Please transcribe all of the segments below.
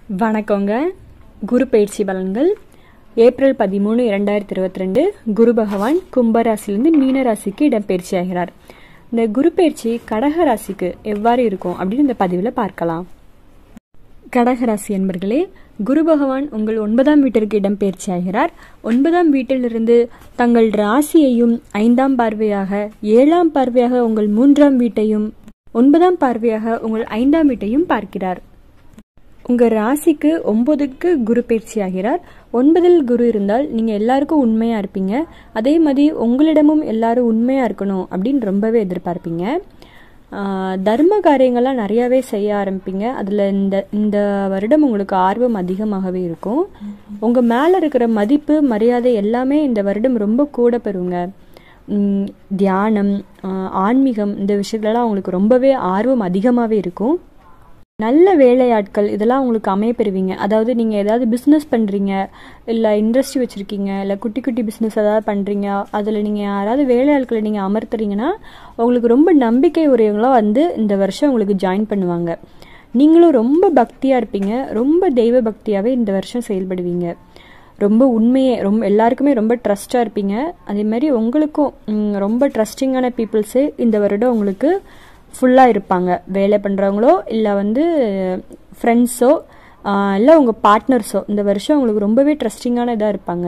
வணக்கங்க குரு பயிற்சி பலன்கள் ஏப்ரல் பதிமூணு இரண்டாயிரத்தி இருபத்தி ரெண்டு குரு பகவான் கும்பராசிலிருந்து மீன ராசிக்கு இடம்பெயர்ச்சி ஆகிறார் இந்த குரு பயிற்சி கடக ராசிக்கு எவ்வாறு இருக்கும் அப்படின்னு இந்த பதிவில் பார்க்கலாம் கடகராசி என்பர்களே குரு பகவான் உங்கள் ஒன்பதாம் வீட்டிற்கு இடம்பெயர்ச்சி ஆகிறார் ஒன்பதாம் வீட்டிலிருந்து தங்கள் ராசியையும் ஐந்தாம் பார்வையாக ஏழாம் பார்வையாக உங்கள் மூன்றாம் வீட்டையும் ஒன்பதாம் பார்வையாக உங்கள் ஐந்தாம் வீட்டையும் பார்க்கிறார் உங்கள் ராசிக்கு ஒன்பதுக்கு குரு பயிற்சி ஆகிறார் ஒன்பதில் குரு இருந்தால் நீங்கள் எல்லாருக்கும் உண்மையாக இருப்பீங்க அதே மாதிரி உங்களிடமும் எல்லாரும் உண்மையாக இருக்கணும் அப்படின்னு ரொம்பவே எதிர்பார்ப்பீங்க ஆஹ் தர்ம காரியங்கள்லாம் நிறையாவே செய்ய ஆரம்பிப்பீங்க அதில் இந்த இந்த வருடம் உங்களுக்கு ஆர்வம் அதிகமாகவே இருக்கும் உங்கள் மேலே இருக்கிற மதிப்பு மரியாதை எல்லாமே இந்த வருடம் ரொம்ப கூட பெறுங்க உம், தியானம் ஆஹ் ஆன்மீகம் இந்த விஷயத்துலலாம் உங்களுக்கு ரொம்பவே ஆர்வம் அதிகமாகவே இருக்கும் நல்ல வேலையாட்கள் இதெல்லாம் உங்களுக்கு அமைய பெறுவீங்க அதாவது நீங்கள் ஏதாவது பிஸ்னஸ் பண்ணுறீங்க இல்லை இண்டஸ்ட்ரி வச்சுருக்கீங்க இல்லை குட்டி குட்டி பிஸ்னஸ் ஏதாவது பண்ணுறீங்க அதில் நீங்கள் யாராவது வேலையாட்களை நீங்கள் அமர்த்துறீங்கன்னா உங்களுக்கு ரொம்ப நம்பிக்கை உடையவங்களாம் வந்து இந்த வருஷம் உங்களுக்கு ஜாயின் பண்ணுவாங்க நீங்களும் ரொம்ப பக்தியாக இருப்பீங்க ரொம்ப தெய்வ பக்தியாகவே இந்த வருஷம் செயல்படுவீங்க ரொம்ப உண்மையே ரொம்ப எல்லாருக்குமே ரொம்ப ட்ரஸ்டாக இருப்பீங்க அதே மாதிரி உங்களுக்கும் ம், ரொம்ப ட்ரஸ்டிங்கான பீப்புள்ஸே இந்த வருடம் உங்களுக்கு ஃபுல்லாக இருப்பாங்க வேலை பண்ணுறவங்களோ இல்லை வந்து ஃப்ரெண்ட்ஸோ இல்லை உங்கள் பார்ட்னர்ஸோ இந்த வருஷம் உங்களுக்கு ரொம்பவே ட்ரஸ்டிங்கான இதாக இருப்பாங்க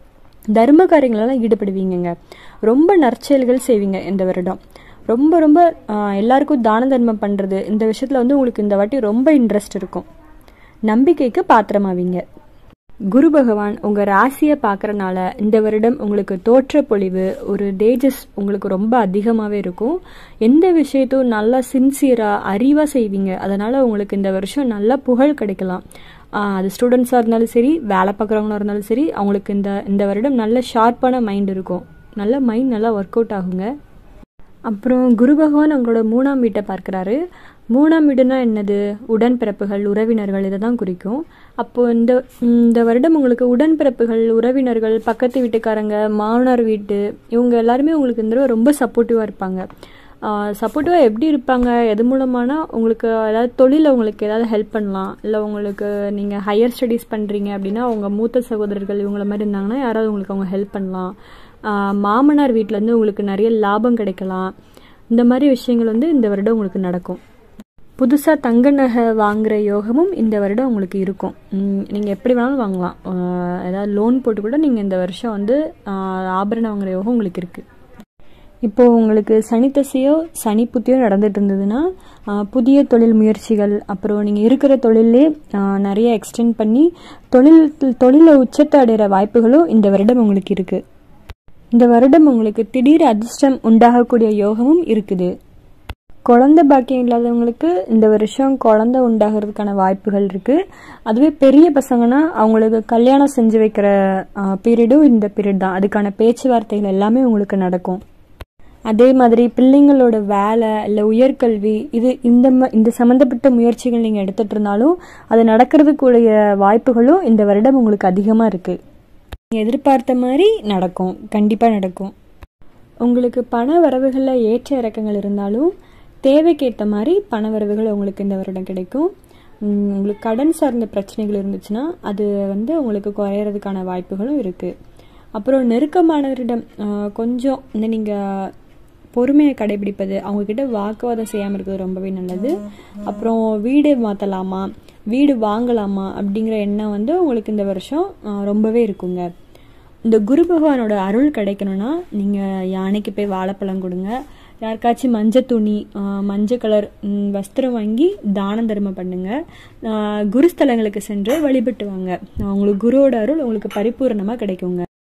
தர்ம காரியங்களெல்லாம் ஈடுபடுவீங்கங்க ரொம்ப நற்செயல்கள் செய்வீங்க இந்த வருடம் ரொம்ப ரொம்ப ஆஹ், எல்லாருக்கும் தான தர்மம் பண்ணுறது இந்த விஷயத்தில் வந்து உங்களுக்கு இந்த வாட்டி ரொம்ப இன்ட்ரெஸ்ட் இருக்கும் நம்பிக்கைக்கு பாத்திரமாவீங்க குரு பகவான் உங்க ராசியை பார்க்கறனால இந்த வருடம் உங்களுக்கு தோற்ற பொழிவு ஒரு தேஜஸ் உங்களுக்கு ரொம்ப அதிகமாகவே இருக்கும் எந்த விஷயத்தையும் நல்லா சின்சியரா அறிவா செய்வீங்க அதனால உங்களுக்கு இந்த வருஷம் நல்ல புகழ் கிடைக்கலாம் ஆஹ் அது ஸ்டூடெண்ட்ஸாக இருந்தாலும் சரி வேலை பார்க்குறவங்களா இருந்தாலும் சரி அவங்களுக்கு இந்த இந்த வருடம் நல்ல ஷார்ப்பான மைண்ட் இருக்கும் நல்ல மைண்ட் நல்லா ஒர்க் அவுட் ஆகுங்க அப்புறம் குரு பகவான் உங்களோட மூணாம் வீட்டை பார்க்குறாரு மூணாம் வீடுனா என்னது உடன்பிறப்புகள் உறவினர்கள் இதை தான் குறிக்கும் அப்போது இந்த இந்த வருடம் உங்களுக்கு உடன்பிறப்புகள் உறவினர்கள் பக்கத்து வீட்டுக்காரங்க மாமனார் வீட்டு இவங்க எல்லாருமே உங்களுக்கு இந்த தடவை ரொம்ப சப்போர்ட்டிவாக இருப்பாங்க சப்போர்ட்டிவாக எப்படி இருப்பாங்க எது மூலமானா உங்களுக்கு ஏதாவது தொழிலில் உங்களுக்கு ஏதாவது ஹெல்ப் பண்ணலாம் இல்லை உங்களுக்கு நீங்கள் ஹையர் ஸ்டடீஸ் பண்ணுறீங்க அப்படின்னா உங்கள் மூத்த சகோதரர்கள் இவங்கள மாதிரி இருந்தாங்கன்னா யாராவது உங்களுக்கு அவங்க ஹெல்ப் பண்ணலாம் ஆஹ் மாமனார் வீட்டிலேருந்து உங்களுக்கு நிறைய லாபம் கிடைக்கலாம் இந்த மாதிரி விஷயங்கள் வந்து இந்த வருடம் உங்களுக்கு நடக்கும் புதுசாக தங்க நகை வாங்குற யோகமும் இந்த வருடம் உங்களுக்கு இருக்கும் நீங்கள் எப்படி வேணாலும் வாங்கலாம் ஆஹ் ஏதாவது லோன் போட்டு கூட நீங்கள் இந்த வருஷம் வந்து ஆஹ் ஆபரணம் வாங்குற யோகம் உங்களுக்கு இருக்குது இப்போ உங்களுக்கு சனித்தசையோ சனி புத்தியோ நடந்துட்டு இருந்ததுன்னா ஆஹ் புதிய தொழில் முயற்சிகள் அப்புறம் நீங்கள் இருக்கிற தொழிலே ஆஹ் நிறைய எக்ஸ்டெண்ட் பண்ணி தொழில் தொழிலை உச்சத்தை அடைகிற வாய்ப்புகளும் இந்த வருடம் உங்களுக்கு இருக்குது இந்த வருடம் உங்களுக்கு திடீர் அதிர்ஷ்டம் உண்டாகக்கூடிய யோகமும் இருக்குது குழந்தை பாக்கியம் இல்லாதவங்களுக்கு இந்த வருஷம் குழந்தை உண்டாகிறதுக்கான வாய்ப்புகள் இருக்கு அதுவே பெரிய பசங்கன்னா அவங்களுக்கு கல்யாணம் செஞ்சு வைக்கிற பீரியடும் இந்த பீரியட் தான் அதுக்கான பேச்சுவார்த்தைகள் எல்லாமே உங்களுக்கு நடக்கும் அதே மாதிரி பிள்ளைங்களோட வேலை இல்லை உயர்கல்வி இது இந்த ம- இந்த சம்மந்தப்பட்ட முயற்சிகள் நீங்கள் எடுத்துட்டு இருந்தாலும் அது நடக்கிறதுக்குரிய வாய்ப்புகளும் இந்த வருடம் உங்களுக்கு அதிகமாக இருக்குது நீங்கள் எதிர்பார்த்த மாதிரி நடக்கும் கண்டிப்பாக நடக்கும் உங்களுக்கு பண வரவுகளில் ஏற்ற இறக்கங்கள் இருந்தாலும் தேவைக்கேற்ற மாதிரி பண வரவுகள் உங்களுக்கு இந்த வருடம் கிடைக்கும் உம், உங்களுக்கு கடன் சார்ந்த பிரச்சனைகள் இருந்துச்சுன்னா அது வந்து உங்களுக்கு குறையறதுக்கான வாய்ப்புகளும் இருக்குது அப்புறம் நெருக்கமானவரிடம் ஆஹ், கொஞ்சம் இந்த நீங்கள் பொறுமையை கடைபிடிப்பது அவங்கக்கிட்ட வாக்குவாதம் செய்யாமல் இருக்கிறது ரொம்பவே நல்லது அப்புறம் வீடு மாற்றலாமா வீடு வாங்கலாமா அப்படிங்கிற எண்ணம் வந்து உங்களுக்கு இந்த வருஷம் ஆஹ், ரொம்பவே இருக்குங்க இந்த குரு பகவானோட அருள் கிடைக்கணும்னா நீங்கள் யானைக்கு போய் வாழைப்பழம் கொடுங்க யாருக்காச்சும் மஞ்சள் துணி ஆஹ், மஞ்சள் கலர் ம், வஸ்திரம் வாங்கி தான தர்மம் பண்ணுங்க ஆஹ், குருஸ்தலங்களுக்கு சென்று வழிபட்டு வாங்க உங்களுக்கு குருவோட அருள் உங்களுக்கு பரிபூரணமாக கிடைக்குங்க